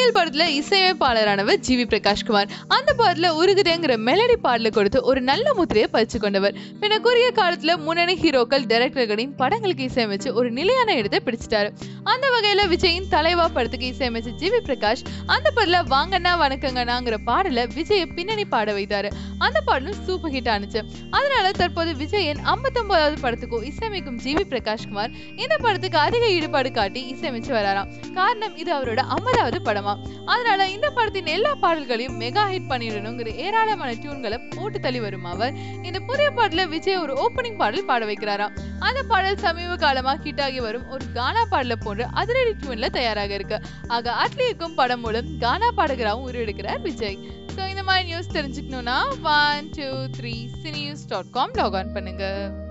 வடிவேல் படத்துல இசையமைப்பாளரானவர் G we Prakash Kumar அந்த படத்துல உருகுதேங்கிற மெலடி பாடல கொடுத்து ஒரு நல்ல முத்திரையை பதிச்சு கொண்டவர் பின்ன குறுகிய காலத்துல முன்னணி ஹீரோக்கள் டைரக்டர்களின் படங்களுக்கு இசையமைச்சு ஒரு நிலையான இடத்தை பிடிச்சிட்டாரு அந்த வகையில விஜயின் தலைவா படத்துக்கு இசையமைச்ச ஜி வி பிரகாஷ் அந்த படத்துல வாங்கண்ணா வணக்கங்கண்ணாங்கிற பாடல விஜயை பின்னணி பாட வைத்தாரு அந்த பாடலும் சூப்பர் ஹிட் ஆனுச்சு அதனால தற்போது விஜயன் ஐம்பத்தொன்பதாவது படத்துக்கும் இசையமைக்கும் ஜி வி பிரகாஷ்குமார் இந்த படத்துக்கு அதிக ஈடுபாடு காட்டி இசையமைச்சு வராராம் காரணம் இது அவரோட ஐம்பதாவது படமா அதனால இந்த படத்தின் எல்லா பாடல்களையும் மெகா ஹிட் பண்ணிடணுங்கிற ஏராளமான டியூன்களை போட்டு தள்ளி வரும் அவர் இந்த புதிய பாடல விஜய் ஒரு ஓப்பனிங் பாடல் பாட வைக்கிறாராம் அந்த பாடல் சமீப காலமா ஹிட் ஆகி வரும் ஒரு கானா பாடல போன்ற அதிரடி டியூன்ல தயாராக இருக்கு ஆக அட்லி இருக்கும் படம் மூலம் கானா பாடகராகவும் உருவெடுக்கிறார் விஜய் ஸோ இந்த மாதிரி நியூஸ் தெரிஞ்சுக்கணும்னா one two three cinenews dot com log on பண்ணுங்க